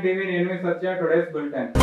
Nine TV నేను మీ Satya today's bulletin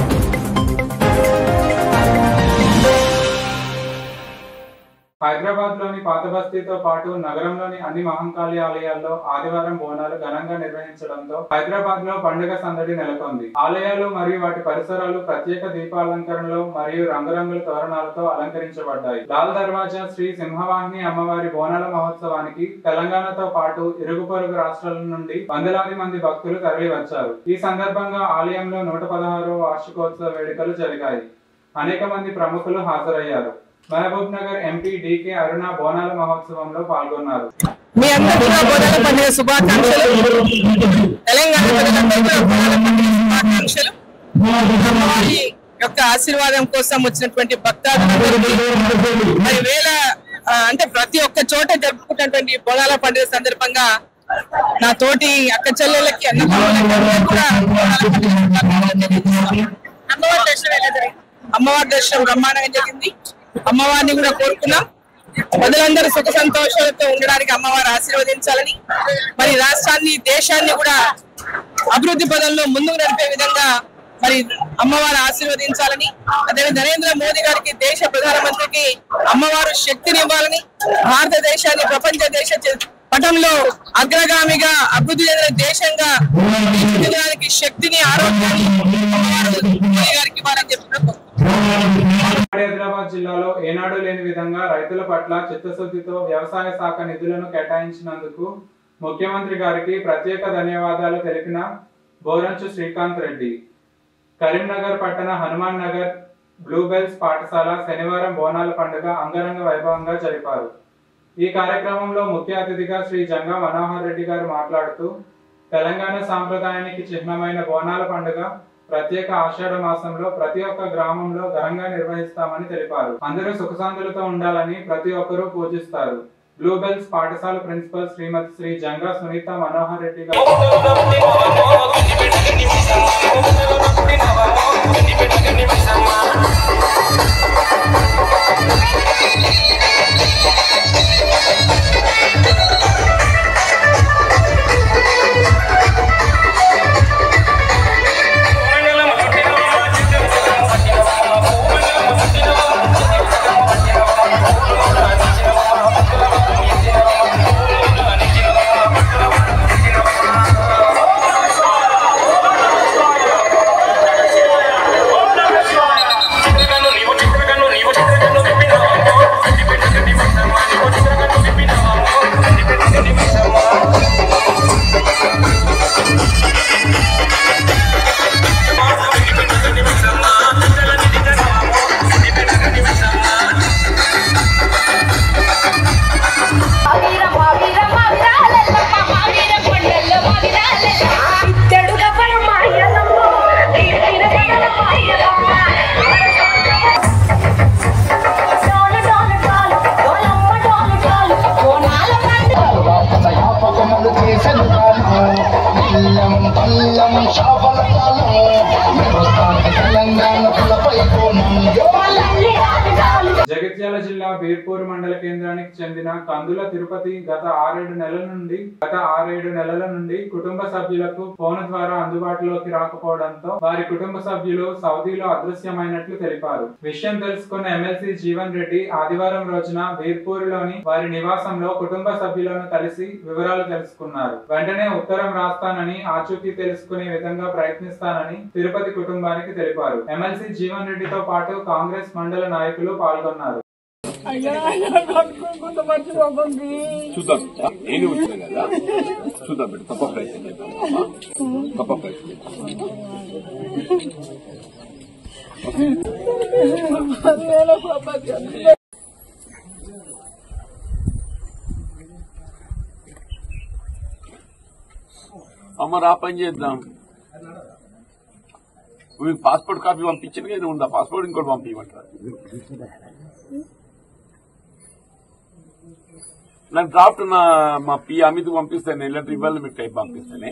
Hyderabad లోని పాత బస్తీతో పాటు నగరంలోని అన్ని మహంకాళి ఆలయాల్లో ఆదివారం బోనాలు ఘనంగా నిర్వహించడంతో హైదరాబాద్ లో పండుగ సందడి నెలకొంది ఆలయాలు మరియు వాటి పరిసరాలు ప్రత్యేక దీపాలంకరణలో మరియు రంగురంగుల తోరణాలతో అలంకరించబడ్డాయి లాల్ దర్వాజా శ్రీ సింహవాహిని అమ్మవారి బోనాల మహోత్సవానికి తెలంగాణతో పాటు ఇరుగు పొరుగు రాష్ట్రాల నుండి వందలాది మంది భక్తులు తరలి వచ్చారు ఈ సందర్భంగా ఆలయంలో నూట పదహారవ వార్షికోత్సవ వేడుకలు జరిగాయి అనేక మంది ప్రముఖులు హాజరయ్యారు Mahabubnagar MP DK Aruna బోనాల మహోత్సవంలో పాల్గొన్నారు మీ అందరికీ నా బోనాల పండుగ శుభాకాంక్షలు తెలంగాణ ప్రజలందరికీ నా బోనాల పండుగ శుభాకాంక్షలు అమ్మవారి యొక్క ఆశీర్వాదం కోసం వచ్చినటువంటి భక్తాదులందరికీ మరి వేల ఆ, అంటే ప్రతి ఒక్క చోట జరుపుకుంటున్నటువంటి ఈ బోనాల పండుగ సందర్భంగా నా తోటి అక్క చెల్లెళ్ళకి అన్నదమ్ములకి అందరికీ కూడా బోనాల పండుగ శుభాకాంక్షలు తెలియజేస్తున్నాను. అమ్మవారి దర్శనం ఎలా జరిగింది అమ్మవారి దర్శనం బ్రహ్మాండంగా జరిగింది అమ్మవారిని కూడా కోరుకున్నాం ప్రజలందరూ సుఖ సంతోషాలతో ఉండడానికి అమ్మవారు ఆశీర్వదించాలని మరి రాష్ట్రాన్ని దేశాన్ని కూడా అభివృద్ధి పదంలో ముందుకు నడిపే విధంగా మరి అమ్మవారు ఆశీర్వదించాలని అదే నరేంద్ర మోదీ గారికి దేశ ప్రధానమంత్రికి అమ్మవారు శక్తిని ఇవ్వాలని భారతదేశాన్ని ప్రపంచ దేశ చ- పటంలో అగ్రగామిగా అభివృద్ధి చెందిన దేశంగా తీర్చిదిద్దడానికి శక్తిని ఆరోగ్యాన్ని అమ్మవారు మోదీ గారికి ఇవ్వాలని చెప్పిన ఉమ్మడి ఆదిలాబాద్ జిల్లాలో ఏనాడు లేని విధంగా రైతుల పట్ల చిత్తశుద్ధితో వ్యవసాయ శాఖ నిధులను కేటాయించినందుకు ముఖ్యమంత్రి గారికి ప్రత్యేక ధన్యవాదాలు తెలిపిన బోరంచు శ్రీకాంత్ రెడ్డి కరీంనగర్ పట్టణ హనుమాన్ నగర్ బ్లూబెల్స్ పాఠశాల శనివారం బోనాల పండుగ అంగరంగ వైభవంగా జరిపారు ఈ కార్యక్రమంలో ముఖ్య అతిథిగా శ్రీ జంగా మనోహర్ రెడ్డి గారు మాట్లాడుతూ తెలంగాణ సాంప్రదాయానికి చిహ్నమైన బోనాల పండుగ ప్రత్యేక ఆషాఢ మాసంలో ప్రతి ఒక్క గ్రామంలో ఘనంగా నిర్వహిస్తామని తెలిపారు అందరూ సుఖశాంతులతో ఉండాలని ప్రతి ఒక్కరూ పూజిస్తారు బ్లూబెల్స్ పాఠశాల ప్రిన్సిపల్ శ్రీమతి శ్రీ జంగా సునీత మనోహర్ రెడ్డి గారు మావీర మావీర మావిరాలెల్ల మావీర కొండల్లో మావిరాలెల్ల ఇత్తడుగా పరమాయలమ్మ తీపిన పదల మాయలమ్మ డోలు డోలు డోలు డోలమ్మ డోలు డోలు బోనాల పండుగ యాపకములు చేసెను కాలము బిల్లం పల్లం చేపల కాలము మెరుస్తాను తెలంగాణ కులపై కోణం డోలల్లి రాలు రాలు జగిత్యాల జిల్లా బీర్పూర్ మండల కేంద్రానికి చెందిన కందుల తిరుపతి గత ఆరేడు నెలల నుండి గత ఆరేడు నెలల నుండి కుటుంబ సభ్యులకు ఫోన్ ద్వారా అందుబాటులోకి రాకపోవడంతో వారి కుటుంబ సభ్యులు సౌదీలో అదృశ్యమైనట్లు తెలిపారు విషయం తెలుసుకున్న ఎమ్మెల్సీ జీవన్ రెడ్డి ఆదివారం రోజున బీర్పూర్లోని వారి నివాసంలో కుటుంబ సభ్యులను కలిసి వివరాలు తెలుసుకున్నారు వెంటనే ఉత్తరం రాస్తానని ఆచూకీ తెలుసుకునే విధంగా ప్రయత్నిస్తానని తిరుపతి కుటుంబానికి తెలిపారు ఎమ్మెల్సీ జీవన్ రెడ్డితో పాటు కాంగ్రెస్ మండల నాయకులు పాల్గొన్నారు చూద్దాం నేను వచ్చిన కదా చూద్దాం బిడ్డ తప్ప ప్రయత్నం చేద్దాం తప్ప ప్రయత్నం చేద్దాం. అమ్మ రా పని చేద్దాం మీకు పాస్పోర్ట్ కాపీ పంపించింది కదా ఉందా పాస్పోర్ట్ ఇంకోటి పంపించమంటారు నాకు డ్రాఫ్ట్ నా మా పి అమిత్ పంపిస్తాను లెటర్ ఇవ్వాలి మీకు టైప్ పంపిస్తానే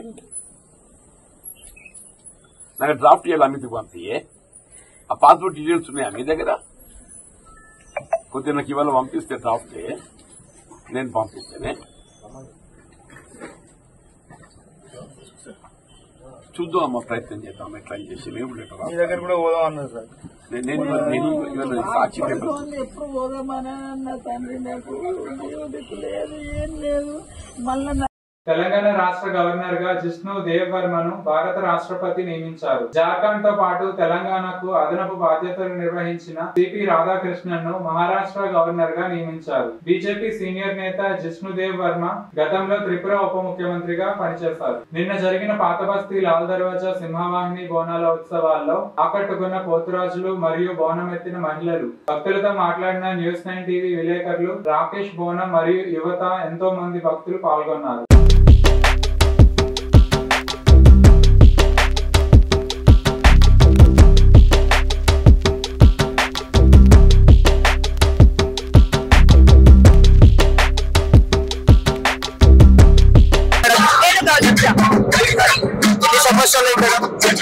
నాకు డ్రాఫ్ట్ ఇవ్వాలి అమిత్ పంపియే ఆ పాస్పోర్ట్ డీటెయిల్స్ ఉన్నాయా మీ దగ్గర కొద్దిగా నాకు ఇవాళ పంపిస్తే డ్రాఫ్ట్ నేను పంపిస్తేనే చూద్దాం అమ్మ ప్రయత్నం చేద్దాం అమ్మ ట్రై చేసి మేము కూడా ఇట్లా మీ దగ్గర కూడా పోదాం అన్నారు సార్ నేను నేను నేను ఇవాళ సాక్షి పేపర్ ఎప్పుడు పోదామని అన్న తండ్రి నాకు దిక్కు లేదు ఏం లేదు మళ్ళా తెలంగాణ రాష్ట్ర గవర్నర్ గా జిష్ణు దేవ్ వర్మను భారత రాష్ట్రపతి నియమించారు జార్ఖండ్ తో పాటు తెలంగాణకు అదనపు బాధ్యతలు నిర్వహించిన సిపి రాధాకృష్ణన్ ను మహారాష్ట్ర గవర్నర్ గా నియమించారు బీజేపీ సీనియర్ నేత జిష్ణు దేవ్ వర్మ గతంలో త్రిపుర ఉప ముఖ్యమంత్రిగా పనిచేశారు నిన్న జరిగిన పాత బస్తీ లాల్ దర్వాజా సింహవాహిని బోనాల ఉత్సవాల్లో ఆకట్టుకున్న పోతురాజులు మరియు బోనం ఎత్తిన మహిళలు భక్తులతో మాట్లాడిన న్యూస్ నైన్ టీవీ విలేకరులు రాకేష్ బోనం మరియు యువత ఎంతో మంది భక్తులు పాల్గొన్నారు నేను గౌరవ ఎన్ని సంవత్సరాలు ఇక్కడ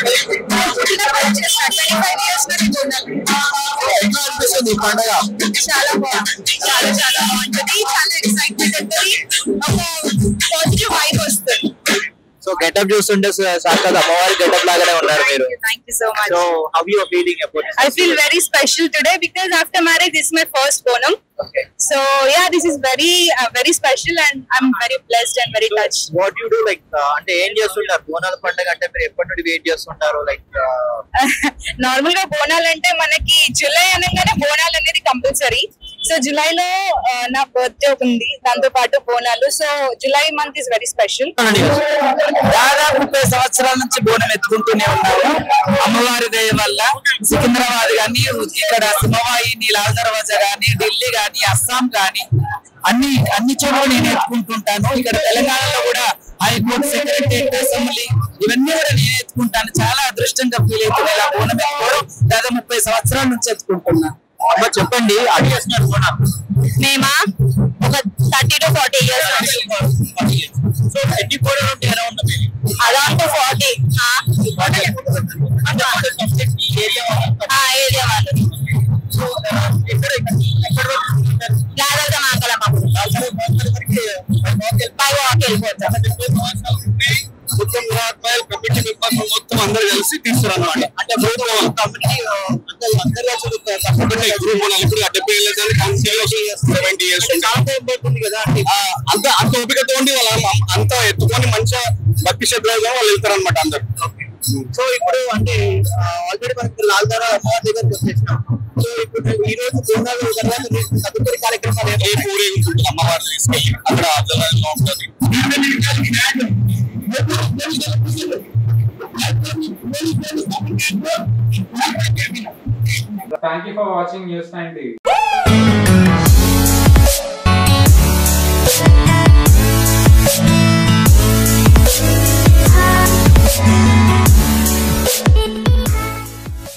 ఎట్లా అనిపిస్తుంది ఈ పండగ చాలా బాగుంది చాలా చాలా బాగుంటది చాలా ఎక్సైట్మెంట్ ఉంటుంది ఒక పాజిటివ్ వైబ్ వస్తుంది సో గెటప్ చూస్తుంటే సాక్షాత్ అమ్మవారి గెటప్ లాగానే ఉన్నారు మీరు thank you so much so how you feeling about I feel very special today because after marriage this is my first bonum. Okay. So yeah, this is very uh, very special and I'm very blessed and very touched. What you do like అంటే ఏం చేస్తుంటారు బోనాల పండుగ అంటే మీరు ఎప్పటి నుండి wait చేస్తుంటారు లైక్ నార్మల్ గా బోనాలు అంటే మనకి జూలై అనగానే బోనాలు అనేది కంపల్సరీ సో జూలైలో uh, నా బర్త్డే ఉంది దాంతో పాటు Bonalu so July month is very special దాదాపు ముప్పై సంవత్సరాల నుంచి బోనం ఎత్తుకుంటూనే ఉన్నారు అమ్మవారి దయ వల్ల సికింద్రాబాద్ గానీ ఇక్కడ సింహవాహిని లాల్ దర్వాజా గానీ ఢిల్లీ గానీ అస్సాం గానీ అన్ని అన్ని చోట్ల నేను ఎత్తుకుంటుంటాను ఇక్కడ తెలంగాణలో కూడా హైకోర్టు సెక్రటరియట్ అసెంబ్లీ ఇవన్నీ కూడా నేను ఎత్తుకుంటాను చాలా అదృష్టంగా ఫీల్ అవుతుంది ఇలా బోనం ఎత్తుకోవడం దాదాపు ముప్పై సంవత్సరాల నుంచి ఎత్తుకుంటున్నా అమ్మ చెప్పండి అడిగేస్తున్నారు బోనం మేమా ఒక thirty to forty years so ఎన్ని కోడలు ఉంటే ఎలా ఉంటుంది అరౌండ్ టు ఫార్టీ ఏరియా వాళ్ళు జాగ్రత్త మాకలమ్మ బై వాక్ వెళ్ళిపోతాం మొత్తం విరాట్పాయల్ కమిటీ మెంబర్స్ మొత్తం అందరు కలిసి తీస్తారు అనమాట అంటే గ్రూప్ కమిటీ ఒకటే గ్రూప్ ఉండాలి ఇప్పుడు డెబ్బై ఏళ్ళ సెవెంటీ ఇయర్స్ కదా అంత అంత ఓపికతో ఉండి వాళ్ళ అమ్మ- అంత ఎత్తుకొని మంచిగా భక్తి శ్రద్ధలుగా వాళ్ళు వెళ్తారు అనమాట అందరు సో ఇప్పుడు అంటే ఆల్రెడీ మనకి లాల్ దారా అమ్మవారి దగ్గరికి వచ్చేసినాం సో ఇప్పుడు ఈ రోజు బోనాలు తర్వాత రేపు తదుపరి కార్యక్రమాలు ఏ ఏమో ఊరేగింపు ఉంటుంది అమ్మవారిని తీసుకెళ్ళి అక్కడ అర్థంలో ఉంటుంది Thank you for watching News 9 TV.